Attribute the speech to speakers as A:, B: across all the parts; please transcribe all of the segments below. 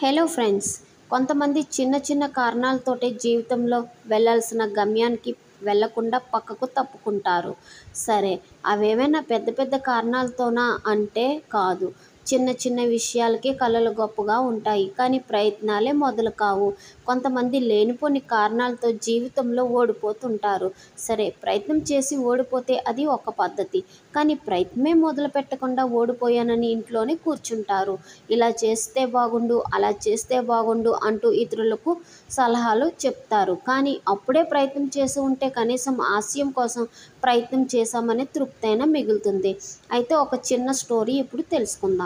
A: hello friends కొంతమంది చిన్న చిన్న కారణాలతోటే జీవితంలో వెళ్ళాల్సిన గమ్యానికి వెళ్ళకుండా పక్కకు తప్పుకుంటారు సరే అవేమైనా పెద్ద పెద్ద కారణాలతోనా అంటే కాదు చిన్న చిన్న విషయాలకే కలలు గొప్పగా ఉంటాయి కానీ ప్రయత్నాలే మొదలు కావు కొంతమంది లేనిపోని కారణాలతో జీవితంలో ఓడిపోతుంటారు సరే ప్రయత్నం చేసి ఓడిపోతే అది ఒక పద్ధతి కానీ ప్రయత్నమే మొదలు పెట్టకుండా ఓడిపోయానని ఇంట్లోనే కూర్చుంటారు ఇలా చేస్తే బాగుండు అలా చేస్తే బాగుండు అంటూ ఇతరులకు సలహాలు చెప్తారు కానీ అప్పుడే ప్రయత్నం చేసి ఉంటే కనీసం ఆశయం కోసం ప్రయత్నం చేశామనే తృప్తి అయినా మిగులుతుంది అయితే ఒక చిన్న స్టోరీ ఇప్పుడు తెలుసుకుందాం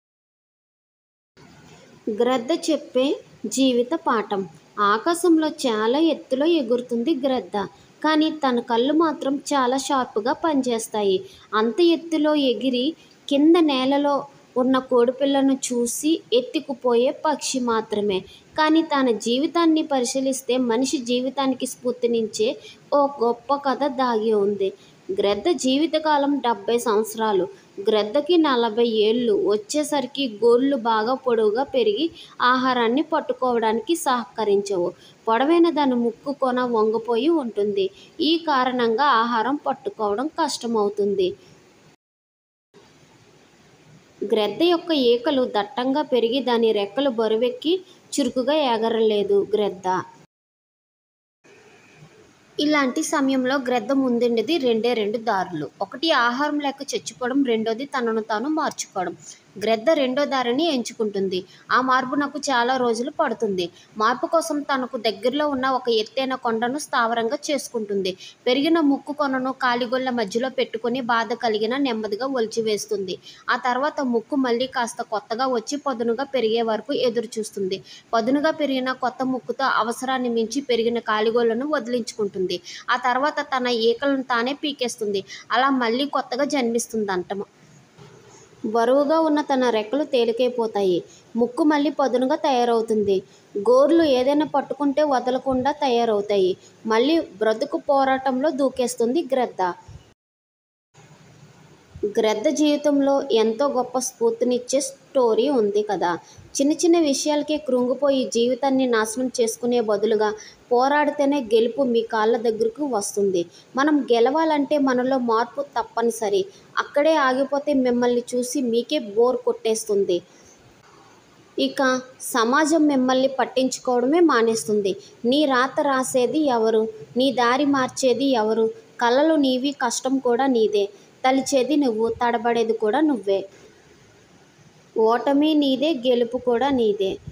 A: గ్రద్ద చెప్పే జీవిత పాఠం ఆకాశంలో చాలా ఎత్తులో ఎగురుతుంది గ్రద్ద కానీ తన కళ్ళు మాత్రం చాలా షార్ప్గా పనిచేస్తాయి అంత ఎత్తులో ఎగిరి కింద నేలలో ఉన్న కోడిపిల్లను చూసి ఎత్తుకుపోయే పక్షి మాత్రమే కానీ తన జీవితాన్ని పరిశీలిస్తే మనిషి జీవితానికి స్ఫూర్తినిచ్చే ఓ గొప్ప కథ దాగి ఉంది గ్రద్ద జీవితకాలం డెబ్బై సంవత్సరాలు గ్రద్దకి నలభై ఏళ్ళు వచ్చేసరికి గోళ్ళు బాగా పొడవుగా పెరిగి ఆహారాన్ని పట్టుకోవడానికి సహకరించవు పొడవైన దాని ముక్కు కొన వంగిపోయి ఉంటుంది ఈ కారణంగా ఆహారం పట్టుకోవడం కష్టమవుతుంది గ్రద్ద యొక్క ఈకలు దట్టంగా పెరిగి దాని రెక్కలు బరువెక్కి చురుకుగా ఎగరలేదు గ్రద్ద ఇలాంటి సమయంలో గ్రద్ద ముందుండేది రెండే రెండు దారులు ఒకటి ఆహారం లేక చచ్చిపోవడం రెండోది తనను తాను మార్చుకోవడం గ్రద్ద రెండో దారిని ఎంచుకుంటుంది ఆ మార్పు నాకు చాలా రోజులు పడుతుంది మార్పు కోసం తనకు దగ్గరలో ఉన్న ఒక ఎత్తైన కొండను స్థావరంగా చేసుకుంటుంది పెరిగిన ముక్కు కొనను కాలిగొల్ల మధ్యలో పెట్టుకొని బాధ కలిగిన నెమ్మదిగా ఒలిచివేస్తుంది ఆ తర్వాత ముక్కు మళ్ళీ కాస్త కొత్తగా వచ్చి పదునుగా పెరిగే వరకు ఎదురు చూస్తుంది పదునుగా పెరిగిన కొత్త ముక్కుతో అవసరాన్ని మించి పెరిగిన కాలిగోళ్లను వదిలించుకుంటుంది ఆ తర్వాత తన ఈకలను తానే పీకేస్తుంది అలా మళ్ళీ కొత్తగా జన్మిస్తుందంట బరువుగా ఉన్న తన రెక్కలు తేలికైపోతాయి ముక్కు మళ్ళీ పదునుగా తయారవుతుంది గోర్లు ఏదైనా పట్టుకుంటే వదలకుండా తయారవుతాయి మళ్ళీ బ్రతుకు పోరాటంలో దూకేస్తుంది గ్రద్ద గ్రద్ద జీవితంలో ఎంతో గొప్ప స్ఫూర్తినిచ్చే స్టోరీ ఉంది కదా చిన్న చిన్న విషయాలకే కృంగిపోయి జీవితాన్ని నాశనం చేసుకునే బదులుగా పోరాడితేనే గెలుపు మీ కాళ్ళ దగ్గరకు వస్తుంది మనం గెలవాలంటే మనలో మార్పు తప్పనిసరి అక్కడే ఆగిపోతే మిమ్మల్ని చూసి మీకే బోర్ కొట్టేస్తుంది ఇక సమాజం మిమ్మల్ని పట్టించుకోవడమే మానేస్తుంది నీ రాత రాసేది ఎవరు నీ దారి మార్చేది ఎవరు కళలు నీవి కష్టం కూడా నీదే తలిచేది నువ్వు తడబడేది కూడా నువ్వే ఓటమి నీదే గెలుపు కూడా నీదే